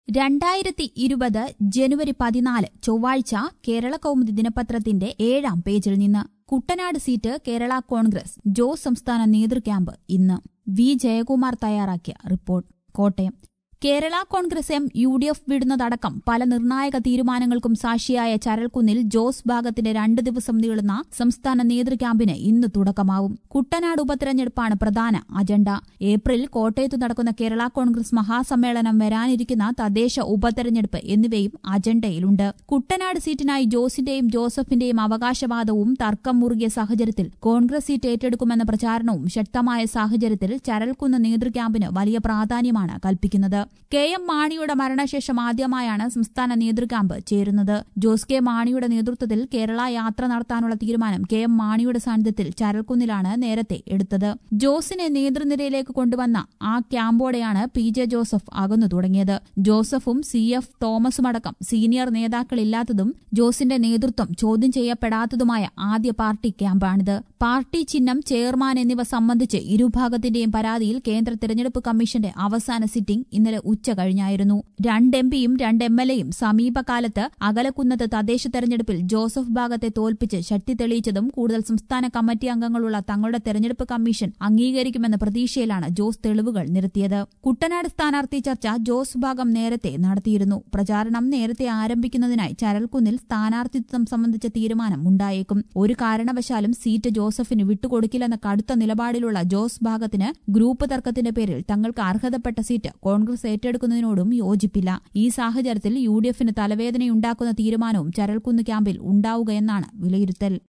രണ്ടായിരത്തി ഇരുപത് ജനുവരി പതിനാല് ചൊവ്വാഴ്ച കേരള കൗമുദി ദിനപത്രത്തിന്റെ ഏഴാം പേജിൽ നിന്ന് Kuttanad seat Kerala Congress Jose സംസ്ഥാന നേതൃക്യാമ്പ് ഇന്ന് വി ജയകുമാർ തയ്യാറാക്കിയ report Kottayam Kerala Congress M U D F വിടുന്നതടക്കം പല നിർണായക തീരുമാനങ്ങൾക്കും സാക്ഷിയായ ചരൽക്കുന്നിൽ ജോസ് ഭാഗത്തിന്റെ രണ്ട് ദിവസം നീളുന്ന സംസ്ഥാന നേതൃക്യാമ്പിന് ഇന്ന് തുടക്കമാവും കുട്ടനാട് ഉപതെരഞ്ഞെടുപ്പാണ് പ്രധാന അജണ്ട ഏപ്രിൽ കോട്ടയത്ത് നടക്കുന്ന കേരള കോൺഗ്രസ് മഹാസമ്മേളനം വരാനിരിക്കുന്ന തദ്ദേശ ഉപതെരഞ്ഞെടുപ്പ് എന്നിവയും അജണ്ടയിലുണ്ട് കുട്ടനാട് സീറ്റിനായി ജോസിന്റെയും ജോസഫിന്റെയും അവകാശവാദവും തർക്കം മുറുകിയ സാഹചര്യത്തിൽ കോൺഗ്രസ് സീറ്റ് ഏറ്റെടുക്കുമെന്ന പ്രചാരണവും ശക്തമായ സാഹചര്യത്തിൽ ചരൽക്കുന്ന് നേതൃക്യാമ്പിന് വലിയ പ്രാധാന്യമാണ് കൽപ്പിക്കുന്നത് കെ എം മാണിയുടെ മരണശേഷം ആദ്യമായാണ് സംസ്ഥാന നേതൃക്യാമ്പ് ചേരുന്നത് ജോസ് കെ മാണിയുടെ നേതൃത്വത്തിൽ കേരള യാത്ര നടത്താനുള്ള തീരുമാനം കെ എം മാണിയുടെ സാന്നിധ്യത്തിൽ ചരൽക്കുന്നിലാണ് നേരത്തെ എടുത്തത് ജോസിനെ നേതൃനിരയിലേക്ക് കൊണ്ടുവന്ന ആ ക്യാമ്പോടെയാണ് പി ജെ ജോസഫ് അകന്നു തുടങ്ങിയത് ജോസഫും സി എഫ് തോമസുമടക്കം സീനിയർ നേതാക്കളില്ലാത്തതും ജോസിന്റെ നേതൃത്വം ചോദ്യം ചെയ്യപ്പെടാത്തതുമായ ആദ്യ പാർട്ടി ക്യാമ്പാണിത് പാർട്ടി ചിഹ്നം ചെയർമാൻ എന്നിവ സംബന്ധിച്ച് ഇരുഭാഗത്തിന്റെയും പരാതിയിൽ കേന്ദ്ര തെരഞ്ഞെടുപ്പ് കമ്മീഷന്റെ അവസാന സിറ്റിംഗ് ഇന്നലെ ഉച്ച കഴിഞ്ഞായിരുന്നു രണ്ട് എം പിയും രണ്ട് എം എൽ എയും സമീപകാലത്ത് അകലക്കുന്നത്ത് തദ്ദേശ തെരഞ്ഞെടുപ്പിൽ ജോസഫ് ഭാഗത്തെ തോൽപ്പിച്ച് ശക്തി തെളിയിച്ചതും കൂടുതൽ സംസ്ഥാന കമ്മിറ്റി അംഗങ്ങളുള്ള തങ്ങളുടെ തെരഞ്ഞെടുപ്പ് കമ്മീഷൻ അംഗീകരിക്കുമെന്ന പ്രതീക്ഷയിലാണ് ജോസ് തെളിവുകൾ നിരത്തിയത് കുട്ടനാട് സ്ഥാനാർത്ഥി ചർച്ച ജോസ് ഭാഗം നേരത്തെ നടത്തിയിരുന്നു പ്രചാരണം നേരത്തെ ആരംഭിക്കുന്നതിനായി ചരൽക്കുന്നിൽ സ്ഥാനാർത്ഥിത്വം സംബന്ധിച്ച തീരുമാനം ഉണ്ടായേക്കും ഒരു കാരണവശാലും സീറ്റ് ജോസഫിന് വിട്ടുകൊടുക്കില്ലെന്ന കടുത്ത നിലപാടിലുള്ള ജോസ് ഭാഗത്തിന് ഗ്രൂപ്പ് തർക്കത്തിന്റെ പേരിൽ തങ്ങൾക്ക് അർഹതപ്പെട്ട സീറ്റ് കോൺഗ്രസ് ഏറ്റെടുക്കുന്നതിനോടും യോജിപ്പില്ല ഈ സാഹചര്യത്തിൽ യു ഡി എഫിന് തലവേദനയുണ്ടാക്കുന്ന തീരുമാനവും ചരൽക്കുന്ന് ക്യാമ്പിൽ ഉണ്ടാവുകയെന്നാണ് വിലയിരുത്തൽ